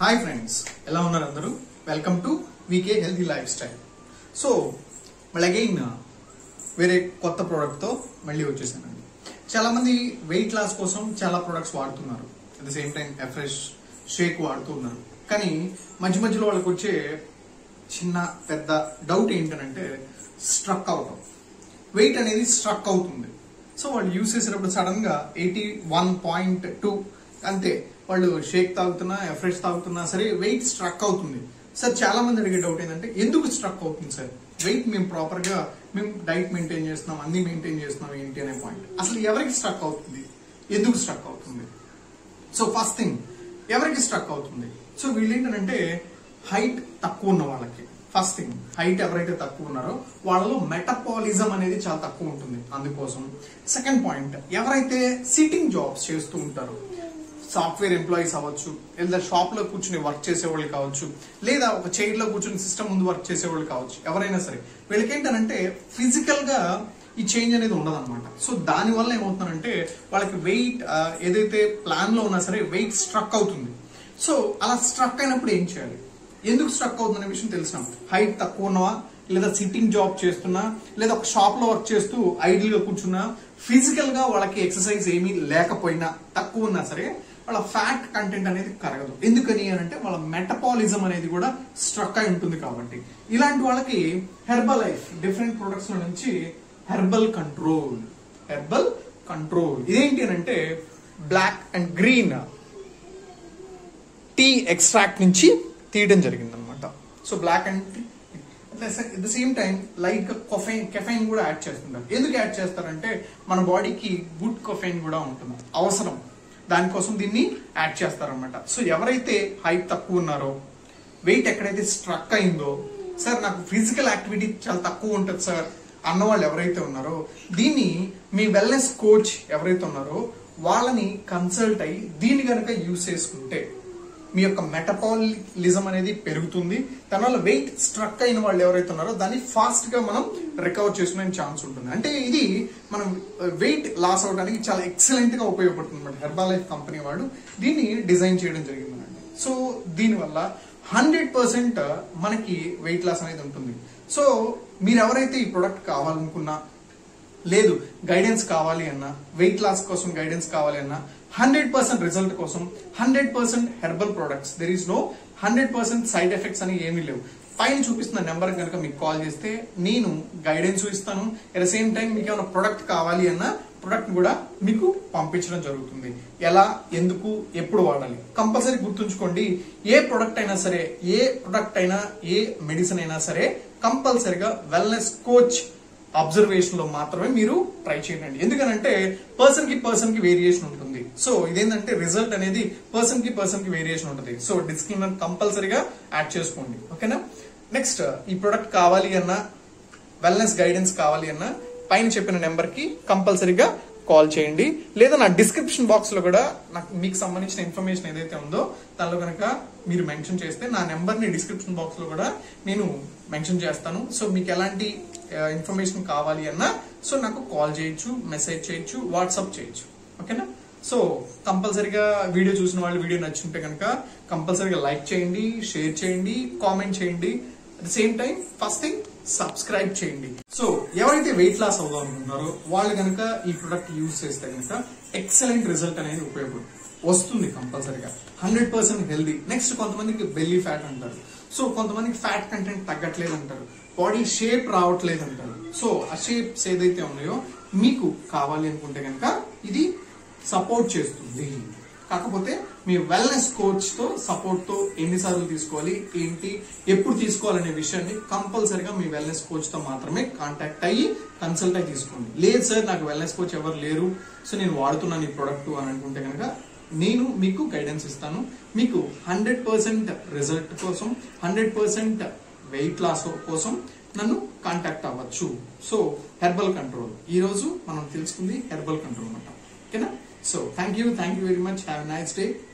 hi friends ఎలా ఉన్నారు అందరూ welcome to VK healthy life style so మళ్ళీ అగైన్ వేరే కొత్త ప్రోడక్ట్తో మళ్ళీ వచ్చేసానండి చాలా మంది వెయిట్ లాస్ కోసం చాలా ప్రొడక్ట్స్ వాడుతున్నారు అట్ ద సేమ్ టైం ఎఫ్రెష్ షేక్ వాడుతున్నారు కానీ మధ్య మధ్యలో వాళ్ళకి వచ్చే చిన్న పెద్ద డౌట్ ఏంటంటే స్ట్రక్ అవటం వెయిట్ అనేది స్ట్రక్ అవుతుంది సో వాళ్ళు యూస్ చేసేటప్పుడు సడన్ గా ఎయిటీ వన్ పాయింట్ టూ అంతే వాళ్ళు షేక్ తాగుతున్నా ఎఫ్రెష్ తాగుతున్నా సరే వెయిట్ స్ట్రక్ అవుతుంది సార్ చాలా మంది అడిగే డౌట్ ఏంటంటే ఎందుకు స్ట్రక్ అవుతుంది సార్ వెయిట్ మేము ప్రాపర్ గా మేము డైట్ మెయింటైన్ చేస్తున్నాం అన్ని మెయింటైన్ చేస్తున్నాం ఏంటి అనే పాయింట్ అసలు ఎవరికి స్ట్రక్ అవుతుంది ఎందుకు స్ట్రక్ అవుతుంది సో ఫస్ట్ థింగ్ ఎవరికి స్ట్రక్ అవుతుంది సో వీళ్ళు ఏంటంటే హైట్ తక్కువ ఉన్న వాళ్ళకి ఫస్ట్ థింగ్ హైట్ ఎవరైతే తక్కువ ఉన్నారో వాళ్ళలో మెటబాలిజం అనేది చాలా తక్కువ ఉంటుంది అందుకోసం సెకండ్ పాయింట్ ఎవరైతే సిట్టింగ్ జాబ్స్ చేస్తూ ఉంటారో సాఫ్ట్వేర్ ఎంప్లాయీస్ అవ్వచ్చు లేదా షాప్ లో కూర్చుని వర్క్ చేసేవాళ్ళు కావచ్చు లేదా ఒక చైర్ లో కూర్చుని సిస్టమ్ ముందు వర్క్ చేసేవాళ్ళు కావచ్చు ఎవరైనా సరే వీళ్ళకి ఏంటంటే ఫిజికల్ గా ఈ చేంజ్ అనేది ఉండదన్నమాట సో దాని వల్ల ఏమవుతుందంటే వాళ్ళకి వెయిట్ ఏదైతే ప్లాన్ లో ఉన్నా సరే వెయిట్ స్ట్రక్ అవుతుంది సో అలా స్ట్రక్ అయినప్పుడు ఏం చేయాలి ఎందుకు స్ట్రక్ అవుతుందనే విషయం తెలిసినాం హైట్ తక్కువ ఉన్నవా లేదా సిట్టింగ్ జాబ్ చేస్తున్నా లేదా ఒక షాప్ లో వర్క్ చేస్తూ ఐడిల్ గా కూర్చున్నా ఫిజికల్ గా వాళ్ళకి ఎక్సర్సైజ్ ఏమీ లేకపోయినా తక్కువ ఉన్నా సరే వాళ్ళ ఫ్యాట్ కంటెంట్ అనేది కరగదు ఎందుకని అని అంటే వాళ్ళ మెటబాలిజం అనేది కూడా స్ట్రక్ అయి ఉంటుంది కాబట్టి ఇలాంటి వాళ్ళకి హెర్బల్ లైఫ్ డిఫరెంట్ ప్రొడక్ట్స్ లో నుంచి హెర్బల్ కంట్రోల్ హెర్బల్ కంట్రోల్ ఇదేంటి అని అంటే black and green tea extract నుంచి తీయడం జరిగింది అనమాట so black and at the same time light గా కొఫైన్ కెఫైన్ కూడా యాడ్ చేస్తుంటారు ఎందుకు యాడ్ చేస్తారంటే మన బాడీకి గుడ్ కొఫైన్ కూడా ఉంటుంది అవసరం దానికోసం దీన్ని యాడ్ చేస్తారనమాట సో ఎవరైతే హైట్ తక్కువ ఉన్నారో వెయిట్ ఎక్కడైతే స్ట్రక్ అయిందో సార్ నాకు ఫిజికల్ యాక్టివిటీ చాలా తక్కువ ఉంటుంది సార్ అన్న వాళ్ళు ఎవరైతే ఉన్నారో దీన్ని మీ వెల్నెస్ కోచ్ ఎవరైతే ఉన్నారో వాళ్ళని కన్సల్ట్ అయ్యి దీన్ని కనుక యూస్ చేసుకుంటే మీ యొక్క మెటబాలిజం అనేది పెరుగుతుంది దాని వల్ల వెయిట్ స్ట్రక్ అయిన వాళ్ళు ఎవరైతే ఉన్నారో దాన్ని ఫాస్ట్ గా మనం రికవర్ చేసుకునే ఛాన్స్ ఉంటుంది అంటే ఇది మనం వెయిట్ లాస్ అవడానికి చాలా ఎక్సలెంట్ గా ఉపయోగపడుతుంది అనమాట హెర్బల్ లైఫ్ కంపెనీ వాడు దీన్ని డిజైన్ చేయడం జరిగిందండి సో దీనివల్ల హండ్రెడ్ పర్సెంట్ మనకి వెయిట్ లాస్ అనేది ఉంటుంది సో మీరు ఎవరైతే ఈ ప్రొడక్ట్ కావాలనుకున్నా లేదు గైడెన్స్ కావాలి అన్నా వెయిట్ లాస్ కోసం గైడెన్స్ కావాలి అన్నా హండ్రెడ్ పర్సెంట్ రిజల్ట్ కోసం hundred percent herbal products there is no hundred percent side effects అని ఏమీ లేవు పైన చూపిస్తున్న నెంబర్ కనుక మీకు కాల్ చేస్తే నేను గైడెన్స్ ఇస్తాను ఎట్ ద సేమ్ టైం మీకు ఏమైనా ప్రొడక్ట్ కావాలి అన్న ప్రొడక్ట్ కూడా మీకు పంపించడం జరుగుతుంది ఎలా ఎందుకు ఎప్పుడు వాడాలి కంపల్సరీ గుర్తుంచుకోండి ఏ ప్రొడక్ట్ అయినా సరే ఏ ప్రొడక్ట్ అయినా ఏ మెడిసిన్ అయినా సరే కంపల్సరీగా వెల్నెస్ కోచ్ అబ్జర్వేషన్ లో మాత్రమే మీరు ట్రై చేయండి ఎందుకనంటే పర్సన్ కి పర్సన్ కి వేరియేషన్ ఉంటుంది సో ఇదేంటంటే రిజల్ట్ అనేది పర్సన్ కి పర్సన్ కి వేరియేషన్ ఉంటుంది సో డిస్క్లైమర్ కంపల్సరీగా యాడ్ చేసుకోండి ఓకేనా నెక్స్ట్ ఈ ప్రొడక్ట్ కావాలి అన్నా వెల్నెస్ గైడెన్స్ కావాలి అన్నా పైన చెప్పిన నెంబర్ కి కంపల్సరీగా కాల్ చేయండి లేదా నా డిస్క్రిప్షన్ బాక్స్ లో కూడా నాకు మీకు సంబంధించిన ఇన్ఫర్మేషన్ ఏదైతే ఉందో దానిలో కనుక మీరు మెన్షన్ చేస్తే నా నెంబర్ ని డిస్క్రిప్షన్ బాక్స్ లో కూడా నేను మెన్షన్ చేస్తాను సో మీకు ఎలాంటి ఇన్ఫర్మేషన్ కావాలి అన్నా సో నాకు కాల్ చేయొచ్చు మెసేజ్ చేయొచ్చు వాట్సాప్ చేయొచ్చు ఓకేనా సో కంపల్సరీగా వీడియో చూసిన వాళ్ళు వీడియో నచ్చుంటే కనుక కంపల్సరీగా లైక్ చేయండి షేర్ చేయండి కామెంట్ చేయండి at the same time first thing subscribe చేయండి సో ఎవరైతే వెయిట్ లాస్ అవుదాం అనుకుంటున్నారో వాళ్ళు కనుక ఈ ప్రొడక్ట్ యూజ్ చేస్తే కనుక ఎక్సలెంట్ రిజల్ట్ అనేది ఉపయోగపడుతుంది వస్తుంది కంపల్సరీగా హండ్రెడ్ పర్సెంట్ హెల్దీ నెక్స్ట్ కొంతమందికి బెల్లీ ఫ్యాట్ అంటారు సో కొంతమందికి ఫ్యాట్ కంటెంట్ తగ్గట్లేదు అంటారు బాడీ షేప్ రావట్లేదు అంటారు సో ఆ షేప్స్ ఏదైతే ఉన్నాయో మీకు కావాలి అనుకుంటే కనుక ఇది సపోర్ట్ చేస్తుంది కాకపోతే మీ వెల్నెస్ కోచ్ తో సపోర్ట్ తో ఎన్నిసార్లు తీసుకోవాలి ఏంటి ఎప్పుడు తీసుకోవాలనే విషయాన్ని కంపల్సరీగా మీ వెల్నెస్ కోచ్ తో మాత్రమే కాంటాక్ట్ అయ్యి కన్సల్ట్ అయ్యి తీసుకోండి లేదు సార్ నాకు వెల్నెస్ కోచ్ ఎవరు లేరు సో నేను వాడుతున్నాను ఈ ప్రొడక్ట్ అని అనుకుంటే కనుక నేను మీకు గైడెన్స్ ఇస్తాను మీకు హండ్రెడ్ పర్సెంట్ రిజల్ట్ కోసం హండ్రెడ్ పర్సెంట్ వెయిట్ లాస్ కోసం నన్ను కాంటాక్ట్ అవ్వచ్చు సో హెర్బల్ కంట్రోల్ ఈ రోజు మనం తెలుసుకుంది హెర్బల్ కంట్రోల్ అనమాట ఓకేనా so thank you thank you very much have nice day